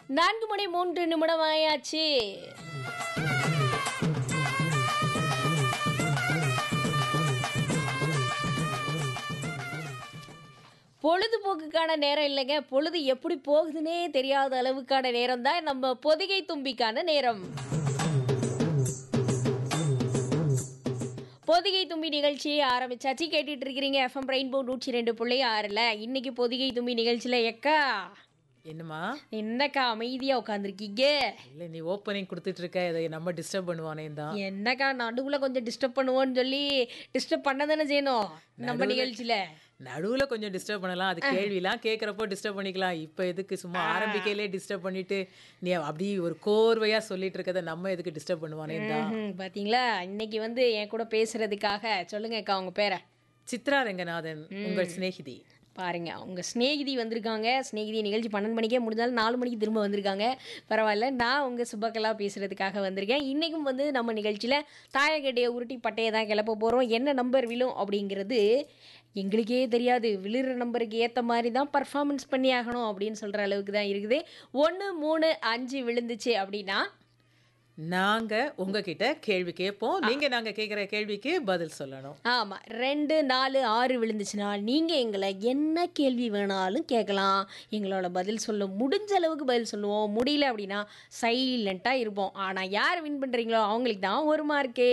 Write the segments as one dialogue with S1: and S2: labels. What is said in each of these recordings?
S1: நான்கு மணி மூன்று நிமிடம் ஆயாச்சு பொழுதுபோக்குக்கான நேரம் இல்லைங்க பொழுது எப்படி போகுதுன்னே தெரியாத அளவுக்கான நேரம் தான் நம்ம பொதிகை தும்பிக்கான நேரம் பொதிகை தும்பி நிகழ்ச்சி ஆரம்பிச்சாச்சு கேட்டுட்டு இருக்கிறீங்க எஃப்எம் ரெயின்போ நூற்றி ரெண்டு புள்ளி ஆறில் இன்னைக்கு பொதிகை தும்பி நிகழ்ச்சியில் எக்கா
S2: என்னம்மா
S1: என்னக்கா அமைதியா உட்காந்துருக்கீங்க
S2: இல்ல நீ ஓப்பனிங் கொடுத்துட்டு இருக்க இதை நம்ம டிஸ்டர்ப் பண்ணுவானே தான்
S1: என்னக்கா நடுவுல கொஞ்சம் டிஸ்டர்ப் பண்ணுவோன்னு சொல்லி டிஸ்டர்ப் பண்ண தானே செய்யணும் நம்ம நிகழ்ச்சியில
S2: நடுவுல கொஞ்சம் டிஸ்டர்ப் பண்ணலாம் அது கேள்விலாம் கேட்குறப்போ டிஸ்டர்ப் பண்ணிக்கலாம் இப்போ எதுக்கு சும்மா ஆரம்பிக்கையிலே டிஸ்டர்ப் பண்ணிட்டு நீ அப்படி ஒரு கோர்வையா சொல்லிட்டு இருக்கதை நம்ம எதுக்கு டிஸ்டர்ப் பண்ணுவானே தான்
S1: ம்ஹும். பாத்தீங்களா இன்னைக்கு வந்து என் கூட பேசுறதுக்காக சொல்லுங்க அக்கா உங்க பேரை
S2: சித்ரா ரங்கநாதன் உங்கள் சிநேகிதி
S1: பாருங்க அவங்க ஸ்நேகிதி வந்திருக்காங்க ஸ்நேகிதி நிகழ்ச்சி பன்னெண்டு மணிக்கே முடிஞ்சாலும் நாலு மணிக்கு திரும்ப வந்திருக்காங்க பரவாயில்ல நான் உங்க சுபக்கலா பேசுறதுக்காக வந்திருக்கேன் இன்னைக்கும் வந்து நம்ம நிகழ்ச்சியில தாயக்கட்டையை உருட்டி பட்டையை தான் கிளப்ப போறோம் என்ன நம்பர் விழும் அப்படிங்கிறது எங்களுக்கே தெரியாது விழுற நம்பருக்கு ஏற்ற மாதிரி தான் பர்ஃபார்மன்ஸ் பண்ணி ஆகணும் அப்படின்னு சொல்கிற அளவுக்கு தான் இருக்குது ஒன்று மூணு அஞ்சு விழுந்துச்சு அப்படின்னா
S2: நாங்க உங்ககிட்ட கேள்வி கேட்போம் நீங்க நாங்க கேட்குற கேள்விக்கு பதில் சொல்லணும்
S1: ஆமாம் ரெண்டு நாலு ஆறு விழுந்துச்சுன்னா நீங்கள் எங்களை என்ன கேள்வி வேணாலும் கேட்கலாம் எங்களோட பதில் சொல்ல முடிஞ்ச அளவுக்கு பதில் சொல்லுவோம் முடியல அப்படின்னா சைலண்ட்டாக இருப்போம் ஆனால் யார் வின் பண்ணுறீங்களோ அவங்களுக்கு தான் ஒரு மார்க்கு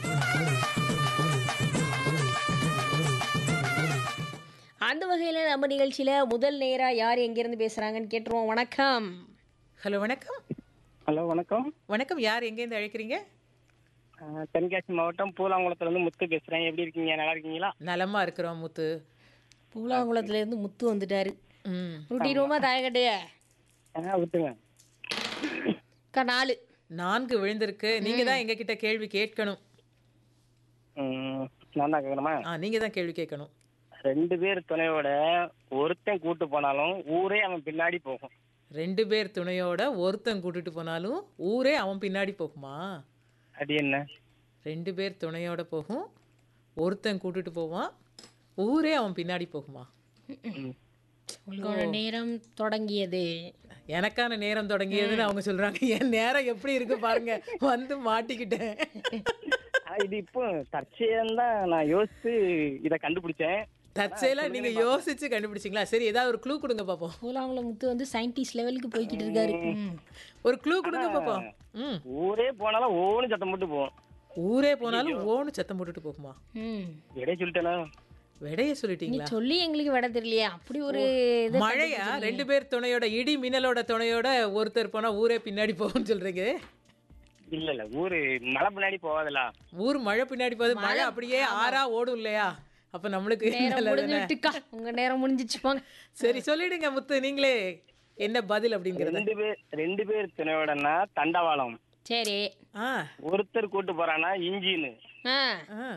S1: அந்த வகையில் நம்ம நிகழ்ச்சியில் முதல் நேராக யார் எங்கேருந்து பேசுகிறாங்கன்னு கேட்டுருவோம் வணக்கம்
S2: ஹலோ வணக்கம்
S3: ஹலோ வணக்கம்
S2: வணக்கம் யார் எங்கேருந்து அழைக்கிறீங்க
S3: அஹ், தென்காசி மாவட்டம் பூலாங்குளத்துல இருந்து முத்து பேசுறேன் எப்படி இருக்கீங்க நல்லா இருக்கீங்களா
S2: நலமா இருக்கிறோம் முத்து
S1: பூலாங்குளத்துலேருந்து முத்து வந்துட்டாரு
S2: ம்
S1: ஊட்டிடுவோமா தாயக்கட்டைய
S3: ஆ விட்டுங்க
S1: அக்கா நாலு
S2: நான்கு விழுந்திருக்கு நீங்க தான் எங்க கிட்ட கேள்வி கேட்கணும்
S3: ம், நான் தான் கேட்கணுமா
S2: ஆ நீங்க தான் கேள்வி கேட்கணும்
S3: ரெண்டு பேர் துணையோட ஒருத்தன் கூட்டு போனாலும் ஊரே அவன் பின்னாடி போகும்
S2: ரெண்டு பேர் துணையோட ஒருத்தன் கூட்டிட்டு போனாலும் ஊரே அவன் பின்னாடி போகுமா
S3: அது என்ன
S2: ரெண்டு பேர் துணையோட போகும் ஒருத்தன் கூட்டிட்டு போவான் ஊரே அவன் பின்னாடி போகுமா
S3: ம்.
S1: உங்களோட நேரம் தொடங்கியது
S2: எனக்கான நேரம் தொடங்கியதுன்னு அவங்க சொல்றாங்க என் நேரம் எப்படி இருக்கு பாருங்க வந்து மாட்டிக்கிட்டேன்
S3: ஆ, இது இப்போ தற்செயலம் தான் நான் யோசிச்சு இதை கண்டுபிடிச்சேன்
S2: தற்செயலா நீங்க யோசிச்சு கண்டுபிடிச்சிங்களா சரி ஏதாவது ஒரு க்ளூ கொடுங்க பாப்போம்
S1: பூலாங்குளம் முத்து வந்து சயின்டிஸ்ட் லெவலுக்கு போய்கிட்டு இருக்காரு ம்.
S2: ஒரு க்ளூ கொடுங்க பாப்போம் ம்
S3: ஊரே போனாலும் ஓன்னு சத்தம் போட்டு போகும்
S2: ஊரே போனாலும் ஓன்னு சத்தம் போட்டுட்டு போகுமா
S1: ம்.
S3: இடையே சொல்லிட்டேனா
S2: விடைய
S1: நீ
S2: சொல்லிட்டீங்களா
S1: சொல்லி எங்களுக்கு விட தெரியலையே அப்படி ஒரு இது
S2: மழையா ரெண்டு பேர் துணையோட இடி மின்னலோட துணையோட ஒருத்தர் போனா ஊரே பின்னாடி போகும்னு சொல்றீங்க
S3: இல்ல இல்ல ஊரு மழை பின்னாடி போகாதுல்ல
S2: ஊர் மழை பின்னாடி போகுது மழை அப்படியே ஆறா ஓடும் இல்லையா அப்ப நம்மளுக்கு
S1: நேரம்
S2: நல்லது தானே?
S1: முடிஞ்சுட்டுக்கா உங்க நேரம் முடிஞ்சிச்சு போங்க
S2: சரி சொல்லிடுங்க முத்து நீங்களே என்ன பதில் அப்படிங்கறத
S3: ரெண்டு பேர் ரெண்டு பேர் துணையோடனா தண்டவாளம்
S1: சரி
S2: ஆ
S3: ஒருத்தர் கூட்டு போறானா இன்ஜின்
S1: ஆ
S2: ஆ